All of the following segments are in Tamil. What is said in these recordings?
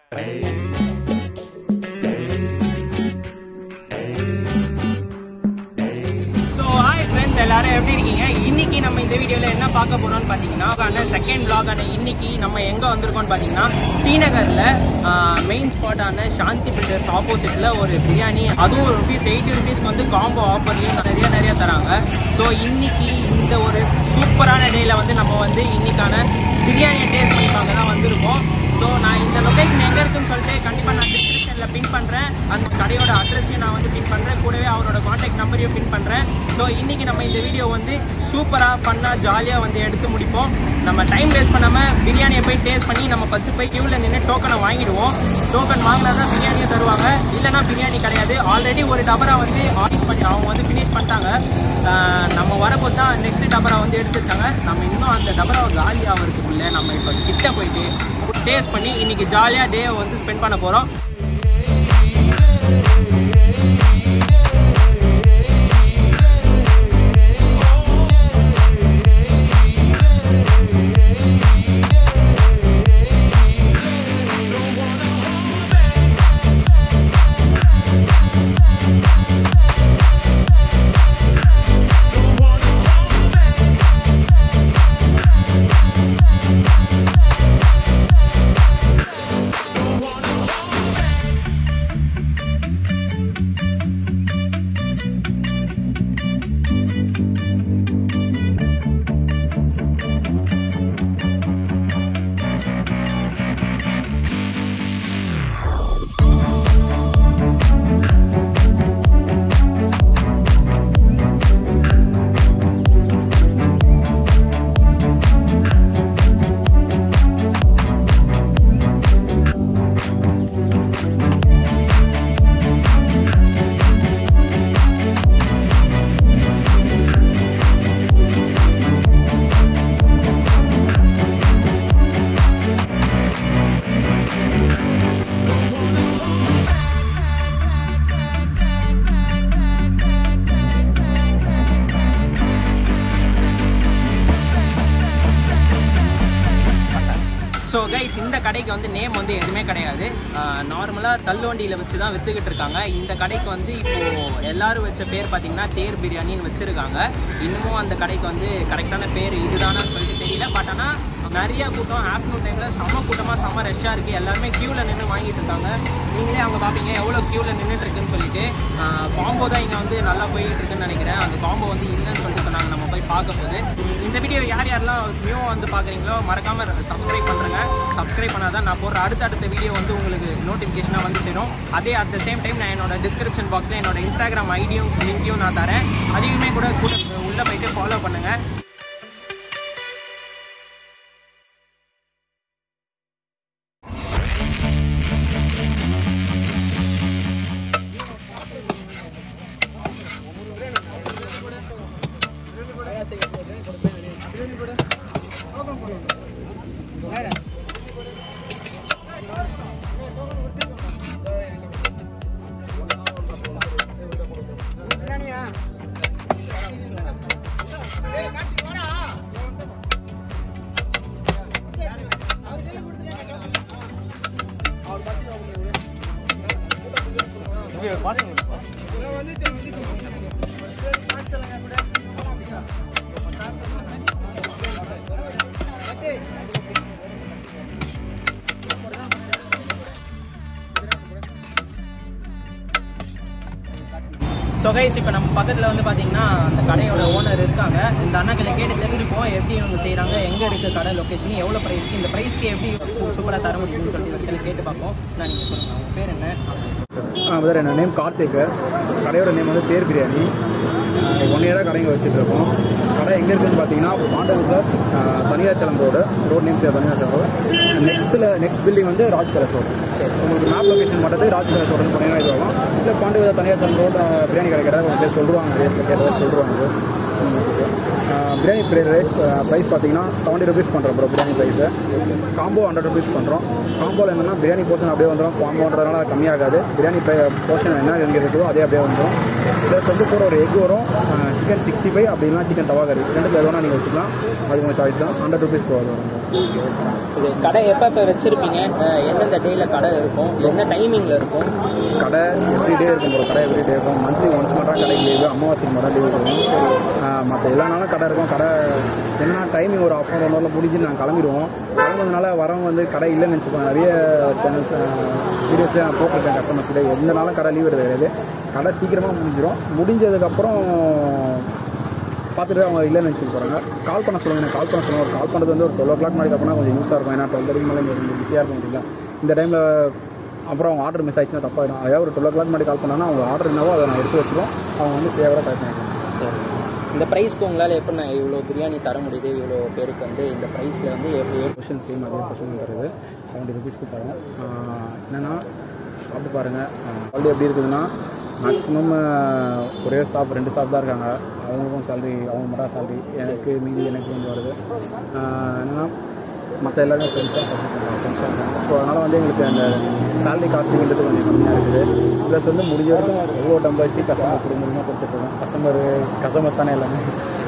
ஸோ ஹாய் ஃப்ரெண்ட்ஸ் எல்லாரும் எப்படி இருக்கீங்க இன்னைக்கு நம்ம இந்த வீடியோவில் என்ன பார்க்க போறோம்னு பார்த்தீங்கன்னா செகண்ட் vlog-ஆன இன்னைக்கு நம்ம எங்கே வந்திருக்கோம்னு பார்த்தீங்கன்னா ஸ்ரீநகரில் மெயின் ஸ்பாட்டான சாந்தி பில்டர்ஸ் ஆப்போசிட்டில் ஒரு பிரியாணி அதுவும் ருபீஸ் எயிட்டி ருபீஸ்க்கு வந்து காம்போ ஆஃபர்லையும் நிறைய நிறைய தராங்க ஸோ இன்னைக்கு இந்த ஒரு சூப்பரான டேயில் வந்து நம்ம வந்து இன்னைக்கான பிரியாணியை டேஸ்ட் பண்ணி பார்க்க தான் வந்திருக்கோம் ஸோ நான் இந்த லொக்கேஷன் எங்கே இருக்குன்னு சொல்லிட்டு கண்டிப்பாக நான் டிஸ்கிரிப்ஷனில் பின் பண்ணுறேன் அந்த கடையோட அட்ரஸையும் நான் வந்து பின் பண்ணுறேன் கூடவே அவரோட காண்டாக்ட் நம்பரையும் பின் பண்ணுறேன் ஸோ இன்றைக்கி நம்ம இந்த வீடியோ வந்து சூப்பராக ஃபன்னாக ஜாலியாக வந்து எடுத்து முடிப்போம் நம்ம டைம் வேஸ்ட் பண்ணாமல் பிரியாணியை போய் டேஸ்ட் பண்ணி நம்ம ஃபஸ்ட்டு போய் க்யூவில் நின்று டோக்கனை வாங்கிடுவோம் டோக்கன் வாங்கினா தான் பிரியாணியை தருவாங்க இல்லைனா பிரியாணி கிடையாது ஆல்ரெடி ஒரு டபரா வந்து ஆர்டர் பண்ணி அவங்க வந்து ஃபினிஷ் பண்ணிட்டாங்க ஆஹ் நம்ம வரப்போ தான் நெக்ஸ்ட் டபரா வந்து எடுத்து வச்சாங்க நம்ம இன்னும் அந்த டபராவை காலி ஆகிறதுக்குள்ள நம்ம இப்போ கிட்ட போயிட்டு டேஸ்ட் பண்ணி இன்னைக்கு ஜாலியாக டே வந்து ஸ்பெண்ட் பண்ண போகிறோம் ஸோ கைஸ் இந்த கடைக்கு வந்து நேம் வந்து எதுவுமே கிடையாது நார்மலாக தள்ளுவண்டியில் வச்சு தான் விற்றுக்கிட்டு இருக்காங்க இந்த கடைக்கு வந்து இப்போது எல்லாரும் வச்ச பேர் பார்த்தீங்கன்னா தேர் பிரியாணின்னு வச்சுருக்காங்க இன்னமும் அந்த கடைக்கு வந்து கரெக்டான பேர் இதுதானான்னு சொல்லிட்டு தெரியல பட் ஆனால் நிறைய கூட்டம் ஆஃப்டர்நூன் டைமில் செம்ம கூட்டமாக செம்ம ரஷ்ஷாக இருக்குது எல்லாருமே க்யூவில் நின்று வாங்கிட்டு இருக்காங்க நீங்களே அவங்க பார்ப்பீங்க எவ்வளோ க்யூவில் நின்றுட்டு இருக்குன்னு சொல்லிட்டு காம்போ தான் இங்கே வந்து நல்லா போயிட்டு இருக்குன்னு நினைக்கிறேன் அந்த காம்போ வந்து இல்லைன்னு சொல்லிட்டு சொன்னாங்க நம்ம போய் பார்க்க போது இந்த வீடியோ யார் யாரெல்லாம் நியூ வந்து பார்க்குறீங்களோ மறக்காமல் சப்ஸ்கிரைப் பண்ணுறேங்க சப்ஸ்கிரைப் பண்ணாதான் நான் போடுற அடுத்தடுத்த வீடியோ வந்து உங்களுக்கு நோட்டிஃபிகேஷனாக வந்து சேரும் அதே அட் த சேம் டைம் நான் என்னோட டிஸ்கிரிப்ஷன் பாக்ஸில் என்னோட இன்ஸ்டாகிராம் ஐடியும் லிங்க்கையும் நான் தரேன் அதையுமே கூட கூட உள்ளே போயிட்டு ஃபாலோ பண்ணுங்கள் ஸோ கைஸ் இப்போ நம்ம பக்கத்தில் வந்து பார்த்தீங்கன்னா அந்த கடையோட ஓனர் இருக்காங்க இந்த அண்ணாக்களை கேட்டு தெரிஞ்சுப்போம் எப்படி இவங்க செய்கிறாங்க எங்கே இருக்குது கடை லொக்கேஷன் எவ்வளோ ப்ரைஸ்க்கு இந்த ப்ரைஸ்க்கு எப்படி சூப்பராக தர முடியும்னு சொல்லிட்டு இவர்களை கேட்டு பார்ப்போம் நான் நீங்கள் சொல்லுங்கள் உங்கள் பேர் என்ன பிரதர் என்னோட நேம் கார்த்திக் கடையோட நேம் வந்து தேர் பிரியாணி ஒன் இயராக கடைங்க வச்சுட்டு இருக்கோம் கடை எங்கே இருக்குன்னு பார்த்தீங்கன்னா Pandavur Thaniyachalam road road name Thaniyachalam road நெக்ஸ்ட்டில் நெக்ஸ்ட் பில்டிங் வந்து ராஜ் பேலஸ் ரோடு உங்களுக்கு மேப் லொகேஷன் மட்டும் ராஜ் பேலஸ் ரோடுன்னு போனீங்கன்னா இது ஆகும் இல்லை பாண்டவூர் தனியாச்சலம் ரோடு பிரியாணி கடை கடை கொஞ்சம் பேர் சொல்லுவாங்க நிறைய பேர் கேட்டதாக சொல்லுவாங்க பிரியாணி ரேட் ப்ரைஸ் பார்த்தீங்கன்னா செவன்ட்டி ருபீஸ் பண்ணுறோம் bro biryani price combo hundred rupees பண்ணுறோம் காம்போவில் என்னன்னா பிரியாணி போர்ஷன் அப்படியே வந்துடும் காம்போன்றதுனால கம்மியாகாது பிரியாணி போர்ஷன் என்ன எங்கே இருக்குதோ அதே அப்படியே வந்துடும் ப்ளஸ் வந்து கூட ஒரு எக் வரும் சிக்கன் சிக்ஸ்டி ஃபைவ் அப்படின்னா சிக்கன் தவா கறி ரெண்டு பேர் வேணால் நீங்கள் வச்சுக்கலாம் அது உங்கள் சாய்ஸ் தான் ஹண்ட்ரட் ருபீஸ் போகும் இது கடை எப்போ எப்போ வச்சிருப்பீங்க அஹ் எந்தெந்த டேயில் கடை இருக்கும் என்ன டைமிங்கில் இருக்கும் கடை எவ்ரிடே இருக்கும் ப்ரோ கடை எவ்ரிடே இருக்கும் மந்த்லி ஒன்ஸ் மட்டும் கடை லீவு அமாவாசைக்கு மட்டும் லீவு இருக்கும் மற்ற எல்லா நாளும் கடை இருக்கும் கடை என்ன டைமிங் ஒரு ஆஃப் அன் ஹவரில் முடிஞ்சு நாங்கள் கிளம்பிடுவோம் கிளம்புறதுனால வரவங்க வந்து கடை இல்லைன்னு நினச்சிப்போம் நிறைய சேனல்ஸ் வீடியோஸ்லேயே நான் போட்டிருக்கேன் கஸ்டமர்ஸ் கிட்ட எந்த நாளும் கடை லீவ் கிடையாது கடை சீக்கிரமாக முடிஞ்சிடும் முடிஞ்சதுக்கப்புறம் பார்த்துட்டு அவங்க இல்லைன்னு நினச்சிட்டு போகிறாங்க கால் பண்ண சொல்லுங்கள் எனக்கு கால் பண்ண சொல்லுங்கள் ஒரு கால் பண்ணுறது வந்து ஒரு டுவெல் ஓ கிளாக் மாதிரி அப்படின்னா கொஞ்சம் யூஸாக இருக்கும் ஏன்னா டுவெல் தேர்ட்டி மேலே கொஞ்சம் பிஸியாக இருக்கும் இல்லைங்களா இந்த டைமில் அப்புறம் அவங்க ஆர்டர் மிஸ் ஆயிடுச்சுன்னா தப்பாயிடும் அதாவது ஒரு டுவெல் ஓ கிளாக் மாதிரி கால் பண்ணாங்கன்னா அவங்க ஆர்டர் என்னவோ அதை நான் எடுத்து வச்சிருவோம் அவங்க வந்து ஃபேவராக கரெக்ட் பண்ணிக்கலாம் இந்த ப்ரைஸ்க்கு உங்களால் எப்படி நான் இவ்வளோ பிரியாணி தர முடியுது இவ்வளோ பேருக்கு வந்து இந்த ப்ரைஸில் வந்து எப்படி கொஷின் சேம் அதே கொஷின் தருது செவன்ட்டி ருபீஸ்க்கு தரோம் என்னென்னா சாப்பிட்டு பாருங்கள் குவாலிட்டி எப்படி இருக்குதுன்னா மேக்ஸிமம் ஒரே ஸ்டாஃப் ரெண்டு ஸ்டாஃப் தான் இருக்காங்க அவங்களுக்கும் சேலரி அவங்க மட்டும் சேலரி எனக்கு மீதி எனக்கு கொஞ்சம் வருது ஆஹ் என்னன்னா மற்ற எல்லாருமே ஃப்ரெண்ட்ஸாக ஃப்ரெண்ட்ஸாக இருக்காங்க ஸோ அதனால் வந்து எங்களுக்கு அந்த சேலரி காஸ்டிங்கிறது கொஞ்சம் கம்மியாக இருக்குது ப்ளஸ் வந்து முடிஞ்ச வரைக்கும் எவ்வளோ டம்பர் வச்சு கஸ்டமர் கொடுக்க கொடுத்துட்ருக்கோம் கஸ்டமர் கஸ்டமர் தானே எல்லாமே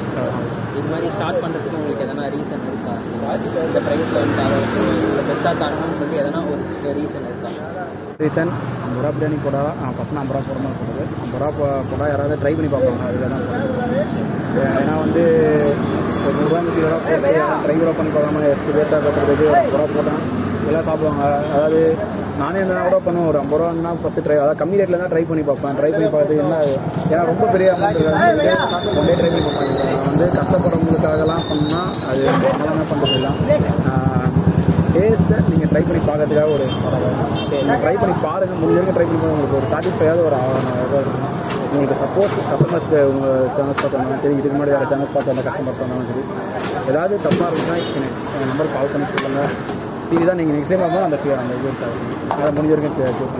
இது மாதிரி ஸ்டார்ட் பண்ணுறதுக்கு உங்களுக்கு எதனா ரீசன் இருக்கா இந்த ப்ரைஸில் வந்து அதை இந்த பெஸ்ட்டாக தரணும்னு சொல்லி எதனா ஒரு சில ரீசன் இருக்கா ரீசன் ஐம்பது ரூபா பிரியாணி போடா ஃபஸ்ட் ஐம்பது ரூபா போட மாதிரி போடுறது ஐம்பது ரூபா போ- போடா யாராவது ட்ரை பண்ணி பார்ப்பாங்க அதுதான் தான் போடுறது. ஏன்னா வந்து ஒரு நூறுரூவா நூற்றி ரூபா போட்டு ட்ரை கூட பண்ணி பார்க்காம எட்டு பேஸாக கட்டுறதுக்கு ஒரு ஐம்பது ரூபா போட்டேன் எல்லாம் சாப்பிடுவாங்க அதாவது நானே இருந்தால் கூட பண்ணுவேன் ஒரு ஐம்பது ரூபான்னா ஃபஸ்ட்டு ட்ரை அதாவது கம்மி ரேட்டில் தான் ட்ரை பண்ணி பார்ப்பேன் ட்ரை பண்ணி பார்த்து என்ன ஏன்னா ரொம்ப பெரிய அமௌண்ட் ஒன்றே ட்ரை பண்ணி பார்ப்பாங்க நான் வந்து கஷ்டப்படுறவங்களுக்காகலாம் பண்ணால் அது நார்மலாக பண்ணுறதுலாம் டேஸ்ட்டை நீங்கள் ட்ரை பண்ணி பார்க்கறதுக்காக ஒரு சரி நீங்கள் ட்ரை பண்ணி பாருங்கள் முடிஞ்ச வரைக்கும் ட்ரை பண்ணி பாருங்க. உங்களுக்கு ஒரு சாட்டிஸ்ஃபையாவது ஒரு ஆ- இது இருக்கும் உங்களுக்கு சப்போஸ் கஸ்டமர்ஸ்க்கு உங்கள் சேனல்ஸ் பார்த்தாலும் சரி இதுக்கு முன்னாடி வேறு சேனல்ஸ் பார்த்து அந்த கஸ்டமர்ஸ் வந்தாலும் சரி ஏதாவது தப்பாக இருந்துச்சுன்னா எனக்கு என் நம்பர் கால் பண்ணி சொல்லுங்கள் டிவி தான் நீங்கள் நெக்ஸ்ட் டைம் ஆகும் அந்த ஃபீ அந்த இது இருக்காது அதை முடிஞ்ச வரைக்கும் சூஸ்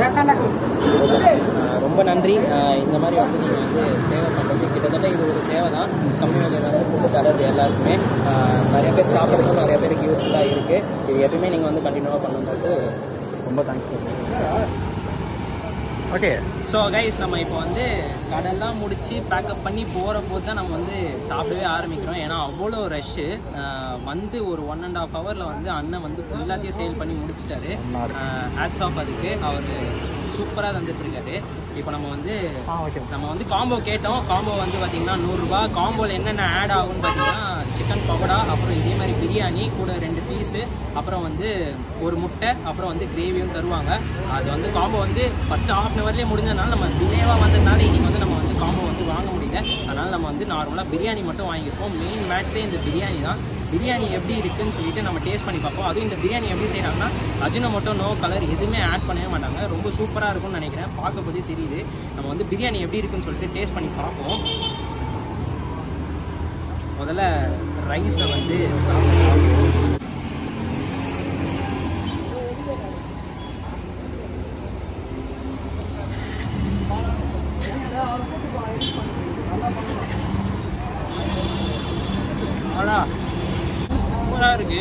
பண்ணி அஹ் ரொம்ப நன்றி அஹ் இந்த மாதிரி வந்து நீங்கள் வந்து சேவை பண்ணுறது கிட்டத்தட்ட இது ஒரு சேவை தான் கம்மி விலையில வந்து ஃபுட்டு தரது எல்லாருக்குமே அஹ் நிறைய பேர் சாப்பிட்றதுக்கும் நிறைய பேருக்கு யூஸ்ஃபுல்லாக இருக்குது இது எப்பயுமே நீங்கள் வந்து கண்டினியூவாக பண்ணும்போது ரொம்ப தேங்க்ஸ் ஓகே ஸோ கைஸ் நம்ம இப்போ வந்து கடெல்லாம் முடிச்சு பேக்கப் பண்ணி போகிற போது தான் நம்ம வந்து சாப்பிடவே ஆரம்பிக்கிறோம் ஏன்னா அவ்வளோ ரஷ்ஷு வந்து ஒரு ஒன் அண்ட் ஆஃப் ஹவரில் வந்து அண்ணன் வந்து ஃபுல்லாத்தையும் சேல் பண்ணி முடிச்சிட்டாரு ஹேட்ஸ் ஆஃப் அதுக்கு அவர் சூப்பராக தந்துட்டுருக்காரு இப்போ நம்ம வந்து நம்ம வந்து காம்போ கேட்டோம் காம்போ வந்து பார்த்தீங்கன்னா நூறுரூபா காம்போவில் என்னென்ன ஆட் ஆகும்னு பார்த்தீங்கன்னா சிக்கன் பகோடா அப்புறம் இதே மாதிரி பிரியாணி கூட ரெண்டு பீஸு அப்புறம் வந்து ஒரு முட்டை அப்புறம் வந்து கிரேவியும் தருவாங்க அது வந்து காம்போ வந்து ஃபஸ்ட்டு ஹாஃப் அன் ஹவர்லேயே முடிஞ்சதுனால நம்ம டிலேவாக வந்ததுனால இன்னைக்கு வந்து நம்ம வந்து காம்போ வந்து வாங்க முடியல அதனால் நம்ம வந்து நார்மலாக பிரியாணி மட்டும் வாங்கியிருக்கோம் மெயின் மேட்ரே இந்த பிரியாணி தான் பிரியாணி எப்படி இருக்குன்னு சொல்லிட்டு நம்ம டேஸ்ட் பண்ணி பார்ப்போம் அதுவும் இந்த பிரியாணி எப்படி செய்கிறாங்கன்னா அஜினோ மட்டும் நோ கலர் எதுவுமே ஆட் பண்ணவே மாட்டாங்க ரொம்ப சூப்பராக இருக்கும்னு நினைக்கிறேன் பார்க்க போதே தெரியுது நம்ம வந்து பிரியாணி எப்படி இருக்குன்னு சொல்லிட்டு டேஸ்ட் பண்ணி பார்ப்போம் முதல்ல ரைஸில் வந்து சாப்பிடுவோம் ஆடா சூப்பராக இருக்கு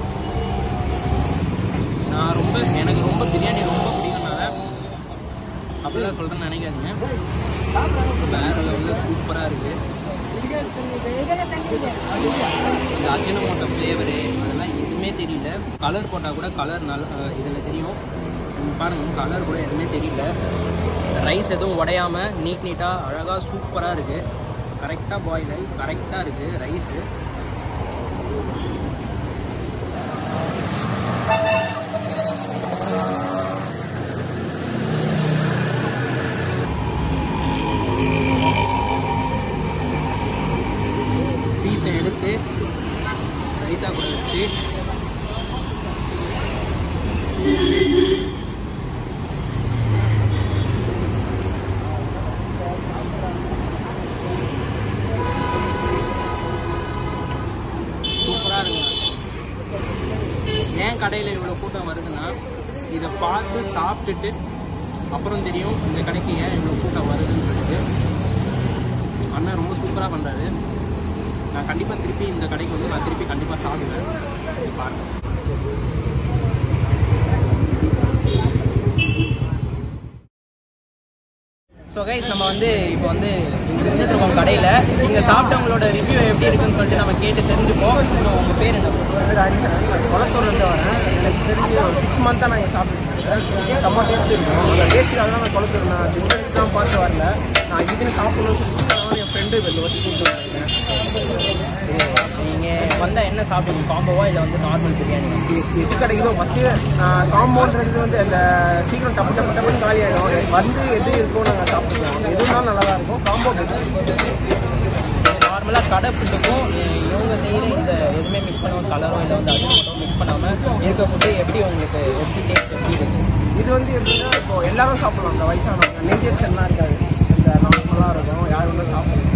நான் ரொம்ப எனக்கு ரொம்ப பிரியாணி ரொம்ப பிடிக்கும்னால அப்படிதான் சொல்கிறேன்னு நினைக்காதீங்க வேற லெவலில் சூப்பராக இருக்கு இந்த அஜினமோட்டோ ஃப்ளேவரு அதெல்லாம் எதுவுமே தெரியல கலர் போட்டால் கூட கலர் நல்ல இதில் தெரியும் இங்க பாருங்க கலர் கூட எதுவுமே தெரியல ரைஸ் எதுவும் உடையாம நீட் நீட்டாக அழகாக சூப்பராக இருக்குது கரெக்டாக பாயில் ஆகி கரெக்டாக இருக்குது ரைஸு பீஸை எடுத்து ரைத்தா கூட வச்சு சூப்பராக இருக்குங்க ஏன் கடையில் இவ்வளோ கூட்டம் வருதுன்னா இதை பார்த்து சாப்பிட்டுட்டு அப்புறம் தெரியும் இந்த கடைக்கு ஏன் இவ்வளோ கூட்டம் வருதுன்னு சொல்லிட்டு அண்ணன் ரொம்ப சூப்பராக பண்ணுறாரு நான் கண்டிப்பாக திருப்பி இந்த கடைக்கு வந்து நான் திருப்பி கண்டிப்பாக சாப்பிடுவேன் இது பாருங்க ஸோ கைஸ் நம்ம வந்து இப்போ வந்து இங்கே நின்றுட்டு இருக்கோம் கடையில் இங்கே சாப்பிட்டவங்களோட ரிவ்யூ எப்படி இருக்குன்னு சொல்லிட்டு நம்ம கேட்டு தெரிஞ்சுப்போம் இன்னும் உங்கள் பேர் என்ன குளத்தூர்லேருந்து வரேன் எனக்கு தெரிஞ்சு ஒரு சிக்ஸ் மந்த்தாக நான் இங்கே சாப்பிட்டுருக்கேன் செம்ம டேஸ்ட் இருக்கும் அந்த டேஸ்ட்டுக்காக தான் நான் குளத்தூர் நான் டிஃப்ரென்ஸ் தான் பார்த்து வரல நான் இதுன்னு சாப்பிடணும்னு சொல்லிட்டு நான் என் ஃப்ரெண்டு வெளில வச்சு கூப்பிட்டு வந்திருக்கேன் நீங்கள் வந்தால் என்ன சாப்பிடுங்க காம்போவா இல்லை வந்து நார்மல் பிரியாணி எது கிடைக்குதோ ஃபஸ்ட்டு காம்பவுண்ட்றது வந்து அந்த சீக்கிரம் டப்பு டப்பு டப்புன்னு காலி ஆகிடும் வந்து எது இருக்கோ நாங்கள் சாப்பிடுவோம் எதுனாலும் நல்லா தான் இருக்கும் காம்போ பெஸ்ட் நார்மலாக கடை ஃபுட்டுக்கும் இவங்க செய்கிற இந்த எதுவுமே மிக்ஸ் பண்ணாமல் கலரோ இல்லை வந்து அது மட்டும் மிக்ஸ் பண்ணாமல் இருக்க ஃபுட்டு எப்படி உங்களுக்கு எப்படி டேஸ்ட் எப்படி இருக்குது இது வந்து எப்படின்னா இப்போ எல்லாரும் சாப்பிடலாம் அந்த வயசானவங்க நெஞ்செரிச்சல்லாம் இருக்காது இந்த நார்மலாக இருக்கும் யாரும் வந்து சாப்பிடலாம்